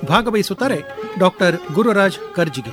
ಭಾಗವಹಿಸುತ್ತಾರೆ ಡಾಕ್ಟರ್ ಗುರುರಾಜ್ ಕರ್ಜಿಗೆ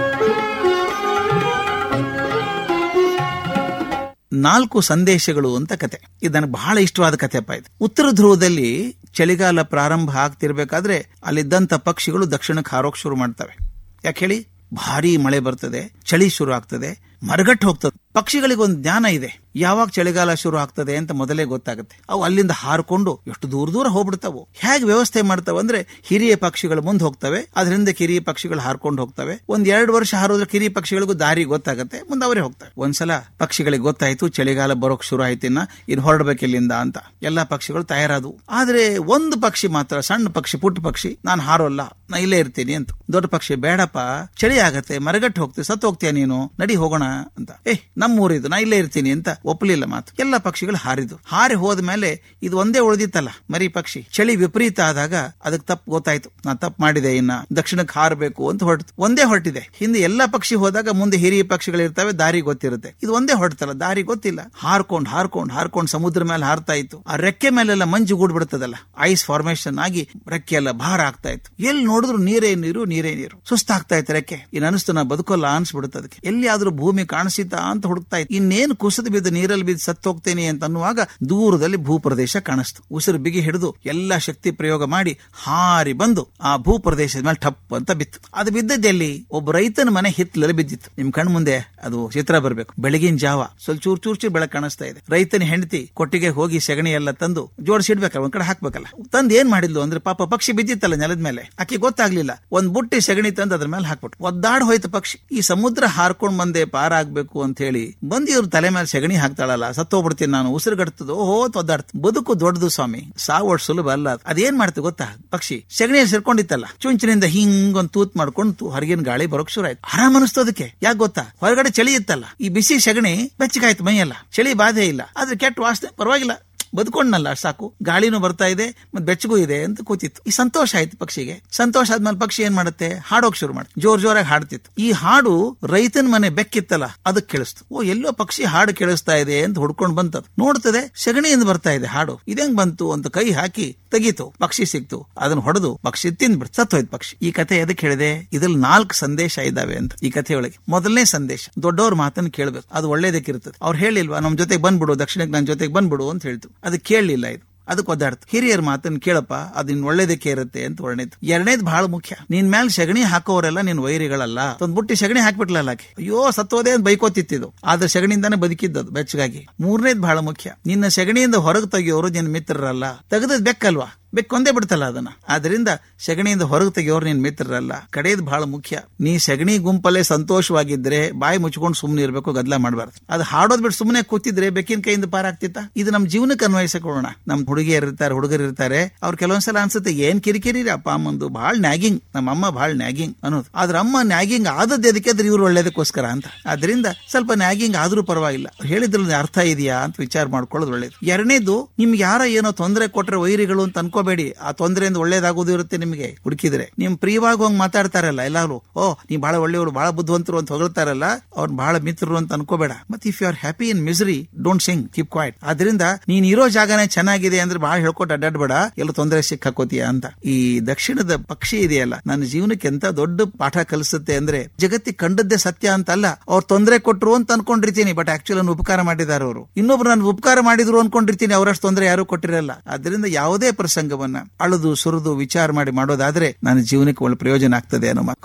ನಾಲ್ಕು ಸಂದೇಶಗಳು ಅಂತ ಕತೆ ಇದು ನನಗೆ ಬಹಳ ಇಷ್ಟವಾದ ಕಥೆಪ್ಪ ಇದು ಉತ್ತರ ಧ್ರುವದಲ್ಲಿ ಚಳಿಗಾಲ ಪ್ರಾರಂಭ ಆಗ್ತಿರ್ಬೇಕಾದ್ರೆ ಅಲ್ಲಿದ್ದಂತ ಪಕ್ಷಿಗಳು ದಕ್ಷಿಣಕ್ಕೆ ಹಾರೋಕ್ ಶುರು ಮಾಡ್ತವೆ ಯಾಕೆ ಹೇಳಿ ಭಾರಿ ಮಳೆ ಬರ್ತದೆ ಚಳಿ ಶುರು ಆಗ್ತದೆ ಮರಗಟ್ಟು ಹೋಗ್ತದೆ ಪಕ್ಷಿಗಳಿಗೆ ಒಂದು ಜ್ಞಾನ ಇದೆ ಯಾವಾಗ ಚಳಿಗಾಲ ಶುರು ಆಗ್ತದೆ ಅಂತ ಮೊದಲೇ ಗೊತ್ತಾಗುತ್ತೆ ಅವು ಅಲ್ಲಿಂದ ಹಾರ್ಕೊಂಡು ಎಷ್ಟು ದೂರ ದೂರ ಹೋಗ್ಬಿಡ್ತಾವು ಹೇಗೆ ವ್ಯವಸ್ಥೆ ಮಾಡ್ತಾವೆ ಅಂದ್ರೆ ಹಿರಿಯ ಪಕ್ಷಿಗಳು ಮುಂದೆ ಹೋಗ್ತವೆ ಅದರಿಂದ ಕಿರಿಯ ಪಕ್ಷಿಗಳು ಹಾರ್ಕೊಂಡು ಹೋಗ್ತವೆ ಒಂದ್ ಎರಡು ವರ್ಷ ಹಾರೋದ್ರೆ ಕಿರಿಯ ಪಕ್ಷಿಗಳಿಗೂ ದಾರಿ ಗೊತ್ತಾಗುತ್ತೆ ಮುಂದೆ ಅವರೇ ಹೋಗ್ತವೆ ಒಂದ್ಸಲ ಪಕ್ಷಿಗಳಿಗೆ ಗೊತ್ತಾಯ್ತು ಚಳಿಗಾಲ ಬರೋಕ್ ಶುರು ಆಯ್ತು ಇನ್ನ ಇನ್ ಹೊರಡ್ಬೇಕು ಇಲ್ಲಿಂದ ಅಂತ ಎಲ್ಲಾ ಪಕ್ಷಿಗಳು ತಯಾರಾದವು ಆದ್ರೆ ಒಂದು ಪಕ್ಷಿ ಮಾತ್ರ ಸಣ್ಣ ಪಕ್ಷಿ ಪುಟ್ಟ ಪಕ್ಷಿ ನಾನು ಹಾರೋಲ್ಲ ನಾ ಇಲ್ಲೇ ಇರ್ತೀನಿ ಅಂತ ದೊಡ್ಡ ಪಕ್ಷಿ ಬೇಡಪ್ಪ ಚಳಿ ಆಗತ್ತೆ ಮರಗಟ್ಟು ಹೋಗ್ತೀವಿ ಸತ್ತು ಹೋಗ್ತೀಯ ನೀನು ನಡಿ ಹೋಗೋಣ ಅಂತ ಏ ನಮ್ಮ ಊರಿದು ನಾ ಇಲ್ಲೇ ಇರ್ತೀನಿ ಅಂತ ಒಪ್ಪಲಿಲ್ಲ ಮಾತು ಎಲ್ಲ ಪಕ್ಷಿಗಳು ಹಾರಿದು ಹಾರಿ ಹೋದ ಮೇಲೆ ಇದು ಒಂದೇ ಉಳಿದಿತ್ತಲ್ಲ ಮರಿ ಪಕ್ಷಿ ಚಳಿ ವಿಪರೀತ ಆದಾಗ ಅದಕ್ಕೆ ತಪ್ಪು ಗೊತ್ತಾಯ್ತು ನಾ ತಪ್ಪು ಮಾಡಿದೆ ಇನ್ನ ದಕ್ಷಿಣಕ್ಕೆ ಹಾರಬೇಕು ಅಂತ ಹೊರಟಿತು ಒಂದೇ ಹೊರಟಿದೆ ಹಿಂದೆ ಎಲ್ಲಾ ಪಕ್ಷಿ ಹೋದಾಗ ಮುಂದೆ ಹಿರಿಯ ಪಕ್ಷಿಗಳು ಇರ್ತವೆ ದಾರಿ ಗೊತ್ತಿರುತ್ತೆ ಇದು ಒಂದೇ ಹೊರಟಲ್ಲ ದಾರಿ ಗೊತ್ತಿಲ್ಲ ಹಾರ್ಕೊಂಡ್ ಹಾರ್ಕೊಂಡ್ ಹಾರ್ಕೊಂಡ್ ಸಮುದ್ರ ಮೇಲೆ ಹಾರ್ತಾ ಇತ್ತು ಆ ರೆಕ್ಕೆ ಮೇಲೆಲ್ಲ ಮಂಜು ಗೂಡ್ ಬಿಡ್ತದಲ್ಲ ಐಸ್ ಫಾರ್ಮೇಶನ್ ಆಗಿ ರೆಕ್ಕೆ ಎಲ್ಲ ಭಾರ ಆಗ್ತಾ ಇತ್ತು ಎಲ್ಲಿ ನೋಡಿದ್ರು ನೀರೇ ನೀರು ನೀರೇ ನೀರು ಸುಸ್ತಾಗ್ತಾ ಇತ್ತು ರೆಕ್ಕೆ ಇನ್ ಅನಿಸ್ತು ನಾ ಬದುಕೋಲ್ಲ ಅನ್ಸ್ಬಿಡುತ್ತೆ ಅದಕ್ಕೆ ಎಲ್ಲಿಯಾದ್ರೂ ಭೂಮಿ ಕಾಣಿಸಿತಾ ಅಂತ ಹುಡುಕ್ತಾ ಇತ್ತು ಇನ್ನೇನು ಕುಸಿದು ಬಿದ್ದು ನೀರಲ್ಲಿ ಬಿದ್ದು ಸತ್ತು ಹೋಗ್ತೇನೆ ಅಂತ ಅನ್ನುವಾಗ ದೂರದಲ್ಲಿ ಭೂಪ್ರದೇಶ ಕಾಣಿಸ್ತು ಉಸಿರು ಬಿಗಿ ಹಿಡಿದು ಎಲ್ಲಾ ಶಕ್ತಿ ಪ್ರಯೋಗ ಮಾಡಿ ಹಾರಿ ಬಂದು ಆ ಭೂ ಪ್ರದೇಶದ ಮೇಲೆ ಟಪ್ ಅಂತ ಬಿತ್ತು ಅದು ಬಿದ್ದದ್ದೆಲ್ಲಿ ಒಬ್ಬ ರೈತನ ಮನೆ ಹಿತ್ತಲಲ್ಲಿ ಬಿದ್ದಿತ್ತು ನಿಮ್ ಕಣ್ ಮುಂದೆ ಅದು ಚಿತ್ರ ಬರ್ಬೇಕು ಬೆಳಗಿನ ಜಾವ ಸ್ವಲ್ಪ ಚೂರ್ ಚೂರ್ ಚೂರ್ ಬೆಳಕು ಕಾಣಿಸ್ತಾ ಇದೆ ರೈತನ ಹೆಂಡತಿ ಕೊಟ್ಟಿಗೆ ಹೋಗಿ ಸಗಣಿ ಎಲ್ಲ ತಂದು ಜೋಡಿಸಿಡ್ಬೇಕಲ್ಲ ಒಂದ್ ಕಡೆ ಹಾಕ್ಬೇಕಲ್ಲ ತಂದು ಏನ್ ಮಾಡಿದ್ಲು ಅಂದ್ರೆ ಪಾಪ ಪಕ್ಷಿ ಬಿದ್ದಿತ್ತಲ್ಲ ನೆಲದ ಮೇಲೆ ಆಕೆ ಗೊತ್ತಾಗ್ಲಿಲ್ಲ ಒಂದ್ ಬುಟ್ಟಿ ಸಗಣಿ ತಂದು ಅದ್ರ ಮೇಲೆ ಹಾಕ್ಬಿಟ್ಟು ಒದ್ದಾಡ್ ಹೋಯ್ತು ಪಕ್ಷಿ ಈ ಸಮುದ್ರ ಹಾರ್ಕೊಂಡ್ ಬಂದೆ ಪಾರಾಗ್ಬೇಕು ಅಂತ ಹೇಳಿ ಬಂದು ಇವ್ರ ತಲೆ ಮೇಲೆ ಸಗಣಿ ಹಾಕ್ತಾಳಲ್ಲ ಸತ್ತೋಗ್ಬಿಡ್ತೀನಿ ನಾನು ಉಸಿರುಗಡ್ತದೋ ಹೋ ಒದ್ದಾಡ್ತು ಬದುಕು ದೊಡ್ಡದು ಸ್ವಾಮಿ ಸಾವು ಸುಲಭ ಅಲ್ಲ ಅದು. ಅದೇನ್ ಮಾಡ್ತು ಗೊತ್ತಾ ಪಕ್ಷಿ ಸಗಣಿಯಲ್ಲಿ ಸೇರ್ಕೊಂಡಿತ್ತಲ್ಲ ಚುಂಚಿನಿಂದ ಹಿಂಗೊಂದ್ ತೂತ್ ಮಾಡ್ಕೊಂಡು ಹೊರಗಿನ ಗಾಳಿ ಬರೋಕ್ ಶುರು ಆಯ್ತು ಆರಾಮ್ ಅನಿಸ್ತು ಅದಕ್ಕೆ ಯಾಕೆ ಗೊತ್ತಾ ಹೊರಗಡೆ ಚಳಿ ಇತ್ತಲ್ಲ ಈ ಬಿಸಿ ಸಗಣಿ ಬೆಚ್ಚಗಾಯ್ತು ಮೈಯೆಲ್ಲ ಚಳಿ ಬಾಧೆ ಇಲ್ಲ ಆದ್ರೆ ಕೆಟ್ಟ ವಾಸನೆ ಪರವಾಗಿಲ್ಲ ಬದುಕೊಂಡ್ನಲ್ಲ ಅಷ್ಟ್ ಸಾಕು ಗಾಳಿನೂ ಬರ್ತಾ ಇದೆ ಮತ್ತೆ ಬೆಚ್ಚಗೂ ಇದೆ ಅಂತ ಕೂತಿತ್ತು ಈ ಸಂತೋಷ ಆಯ್ತು ಪಕ್ಷಿಗೆ ಸಂತೋಷ ಆದ್ಮೇಲೆ ಪಕ್ಷಿ ಏನ್ ಮಾಡುತ್ತೆ ಹಾಡೋಕ್ ಶುರು ಮಾಡುತ್ತೆ ಜೋರ್ ಜೋರಾಗಿ ಹಾಡ್ತಿತ್ತು ಈ ಹಾಡು ರೈತನ ಮನೆ ಬೆಕ್ಕಿತ್ತಲ್ಲ ಅದಕ್ಕೆ ಕೇಳಿಸ್ತು ಓ ಎಲ್ಲೋ ಪಕ್ಷಿ ಹಾಡು ಕೇಳಿಸ್ತಾ ಇದೆ ಅಂತ ಹುಡ್ಕೊಂಡ್ ಬಂತದು ನೋಡ್ತದೆ ಸಗಣಿಯಿಂದ ಬರ್ತಾ ಇದೆ ಹಾಡು ಇದಂಗ್ ಬಂತು ಅಂತ ಕೈ ಹಾಕಿ ತೆಗೀತು ಪಕ್ಷಿ ಸಿಕ್ತು ಅದನ್ನ ಹೊಡೆದು ಪಕ್ಷಿ ತಿಂದ್ಬಿಡ್ತು ಸತ್ತೋಯ್ತು ಪಕ್ಷಿ ಈ ಕತೆ ಎದಕ್ಕೆ ಹೇಳಿದೆ ಇದ್ರಲ್ಲಿ ನಾಲ್ಕು ಸಂದೇಶ ಇದಾವೆ ಅಂತ ಈ ಕಥೆಯೊಳಗೆ ಮೊದಲನೇ ಸಂದೇಶ ದೊಡ್ಡವ್ರ ಮಾತನ್ನ ಕೇಳ್ಬೇಕು ಅದು ಒಳ್ಳೇದಕ್ಕಿರ್ತದೆ ಅವ್ರು ಹೇಳಿಲ್ವಾ ನಮ್ ಜೊತೆಗೆ ಬಂದ್ಬಿಡು ದಕ್ಷಿಣಕ್ಕೆ ನನ್ನ ಜೊತೆಗೆ ಬಂದ್ಬಿಡು ಅಂತ ಹೇಳ್ತು ಅದು ಕೇಳಲಿಲ್ಲ ಇದು ಅದಕ್ಕೆ ಒದ್ದಾಡ್ತು ಹಿರಿಯರ ಮಾತನ್ನ ಕೇಳಪ್ಪ ಅದು ನಿನ್ ಒಳ್ಳೇದಕ್ಕೆ ಇರುತ್ತೆ ಅಂತ ಒಳ್ಳೆದು ಎರಡನೇದು ಬಹಳ ಮುಖ್ಯ ನಿನ್ ಮೇಲೆ ಸಗಣಿ ಹಾಕೋರೆಲ್ಲ ನಿನ್ ವೈರಿಗಳಲ್ಲ ಒಂದ್ ಬುಟ್ಟಿ ಸಗಣಿ ಹಾಕ್ಬಿಟ್ಲಲ್ಲ ಆಕೆ ಅಯ್ಯೋ ಸತ್ತೋದೆ ಅಂತ ಬೈಕೋತಿತ್ತಿದ್ದು ಆದ್ರೆ ಸಗಣಿಯಿಂದಾನೆ ಬದುಕಿದ್ದದು ಬೆಚ್ಚಗಾಗಿ ಮೂರನೇದು ಬಹಳ ಮುಖ್ಯ ನಿನ್ನ ಸಗಣಿಯಿಂದ ಹೊರಗೆ ತೆಗಿಯೋರು ನಿನ್ನ ಮಿತ್ರರಲ್ಲ ತೆಗೆದದ್ ಬೆಕ್ಕಲ್ವಾ ಬೆಕ್ಕೊಂದೇ ಬಿಡ್ತಲ್ಲ ಅದನ್ನ ಆದ್ರಿಂದ ಸಗಣಿಯಿಂದ ಹೊರಗೆ ತೆಗಿಯೋರು ನಿನ್ ಮಿತ್ರರಲ್ಲ ಕಡೆಯದು ಬಹಳ ಮುಖ್ಯ ನೀ ಸಗಣಿ ಗುಂಪಲ್ಲೇ ಸಂತೋಷವಾಗಿದ್ರೆ ಬಾಯಿ ಮುಚ್ಕೊಂಡು ಸುಮ್ಮನೆ ಇರ್ಬೇಕು ಗದ್ದಲ ಮಾಡಬಾರ್ದು ಅದು ಹಾಡೋದ್ ಬಿಟ್ಟು ಸುಮ್ಮನೆ ಕೂತಿದ್ರೆ ಬೆಕ್ಕಿನ ಕೈಯಿಂದ ಪಾರಾಗ್ತಿತ್ತ ಇದು ನಮ್ ಜೀವನಕ್ಕೆ ಅನ್ವಯಿಸಿಕೊಳ್ಳೋಣ ನಮ್ ಹುಡುಗಿಯರು ಇರ್ತಾರೆ ಹುಡುಗರು ಇರ್ತಾರೆ ಅವ್ರು ಕೆಲವೊಂದ್ಸಲ ಅನ್ಸುತ್ತೆ ಏನ್ ಕಿರಿಕಿರಿ ರೀ ಅಪ್ಪ ಅಮ್ಮಂದು ಬಹಳ ನ್ಯಾಗಿಂಗ್ ನಮ್ಮ ಅಮ್ಮ ಬಹಳ ನ್ಯಾಗಿಂಗ್ ಅನ್ನೋದು ಆದ್ರ ಅಮ್ಮ ನ್ಯಾಗಿಂಗ್ ಆದದ್ದು ಎದಕ್ಕೆ ಅಂದ್ರೆ ಇವ್ರು ಒಳ್ಳೇದಕ್ಕೋಸ್ಕರ ಅಂತ ಅದರಿಂದ ಸ್ವಲ್ಪ ನ್ಯಾಗಿಂಗ್ ಆದ್ರೂ ಪರವಾಗಿಲ್ಲ ಹೇಳಿದ್ರಲ್ಲಿ ಅರ್ಥ ಇದೆಯಾ ಅಂತ ವಿಚಾರ ಮಾಡ್ಕೊಳ್ಳೋದು ಒಳ್ಳೇದು ಎರಡನೇದು ನಿಮ್ಗೆ ಯಾರೋ ಏನೋ ತೊಂದರೆ ಕೊಟ್ರೆ ವೈರಿಗಳು ಅಂತ ಅನ್ಕೋಬೇಡಿ ಆ ತೊಂದರೆಯಿಂದ ಒಳ್ಳೇದಾಗೋದು ಇರುತ್ತೆ ನಿಮಗೆ ಹುಡುಕಿದ್ರೆ ನಿಮ್ ಪ್ರಿಯವಾಗಿ ಹೋಗಿ ಮಾತಾಡ್ತಾರಲ್ಲ ಎಲ್ಲಾರು ಓ ನೀ ಬಹಳ ಒಳ್ಳೆಯವರು ಬಹಳ ಬುದ್ಧಿವಂತರು ಅಂತ ಹೊಗಳ್ತಾರಲ್ಲ ಅವ್ರ ಬಹಳ ಮಿತ್ರರು ಅಂತ ಅನ್ಕೋಬೇಡ ಮತ್ತೆ if you are happy in misery don't sing keep quiet ಅದರಿಂದ ನೀನ್ ಇರೋ ಜಾಗನೇ ಚೆನ್ನಾಗಿದೆ ಅಂದ್ರೆ ಬಹಳ ಹೇಳ್ಕೊಟ್ಟು ಅಡ್ಡಾಡ್ಬೇಡ ಎಲ್ಲ ತೊಂದರೆ ಸಿಕ್ಕಾಕೋತೀಯ ಅಂತ ಈ ದಕ್ಷಿಣದ ಪಕ್ಷಿ ಇದೆಯಲ್ಲ ನನ್ನ ಜೀವನಕ್ಕೆ ಎಂತ ದೊಡ್ಡ ಪಾಠ ಕಲಿಸುತ್ತೆ ಅಂದ್ರೆ ಜಗತ್ತಿಗೆ ಕಂಡದ್ದೇ ಸತ್ಯ ಅಂತ ಅಲ್ಲ ಅವ್ರು ತೊಂದರೆ ಕೊಟ್ರು ಅಂತ ಅನ್ಕೊಂಡಿರ್ತೀನಿ ಬಟ್ ಆಕ್ಚುಲಿ ನನ್ನ ಉಪಕಾರ ಮಾಡಿದ್ದಾರೆ ಅವರು ಇನ್ನೊಬ್ರು ನಾನು ಉಪಕಾರ ಮಾಡಿದ್ರು ಅನ್ಕೊಂಡಿರ್ತೀನಿ ಅವರಷ್ಟು ತೊಂದರೆ ಯಾರು ಕೊಟ್ಟಿರಲ್ಲ ಅದರಿಂದ ಯಾವುದೇ ಪ್ರಸಂಗವನ್ನ ಅಳುದು ಸುರಿದು ವಿಚಾರ ಮಾಡಿ ಮಾಡೋದಾದ್ರೆ ನನ್ನ ಜೀವನಕ್ಕೆ ಒಳ್ಳೆ ಪ್ರಯೋಜನ ಆಗ್ತದೆ ಅನ್ನೋ ಮಾತು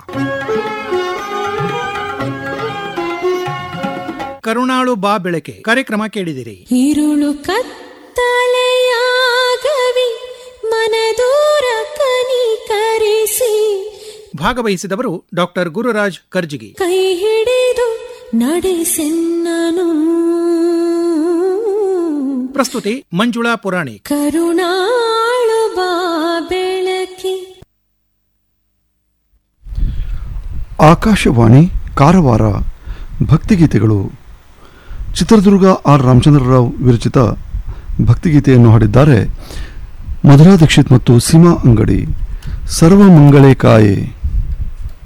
ಕರುಣಾಳು ಬಾ ಬೆಳಕೆ ಕಾರ್ಯಕ್ರಮ ಕೇಳಿದಿರಿ ഇരുളു കത്തലയാകവി മനദൂര കനിಕರಿಸಿ ಭಾಗವಹಿಸಿದವರು ಡಾಕ್ಟರ್ ಗುರುರಾಜ್ ಕರ್ಜಿಗಿ ಕೈ ಹಿಡಿದು ನಡೆಸೆನ್ನನು ಪ್ರಸ್ತುತಿ ಮಂಜುಳಾ ಪುರಾಣಿಕ್ ಕರುಣಾಳು ಬಾ ಬೆಳಕಿ ಆಕಾಶವಾಣಿ ಕಾರವಾರ ಭಕ್ತಿಗೀತೆಗಳು ಚಿತ್ರದುರ್ಗ ಆರ್ ರಾಮಚಂದ್ರರಾವ್ ವಿರಚಿತ ಭಕ್ತಿಗೀತೆಯನ್ನು ಹಾಡಿದ್ದಾರೆ ಮಧುರಾ ದೀಕ್ಷಿತ್ ಮತ್ತು ಸೀಮಾ ಅಂಗಡಿ ಸರ್ವಮಂಗಳೇ ಕಾಯೆ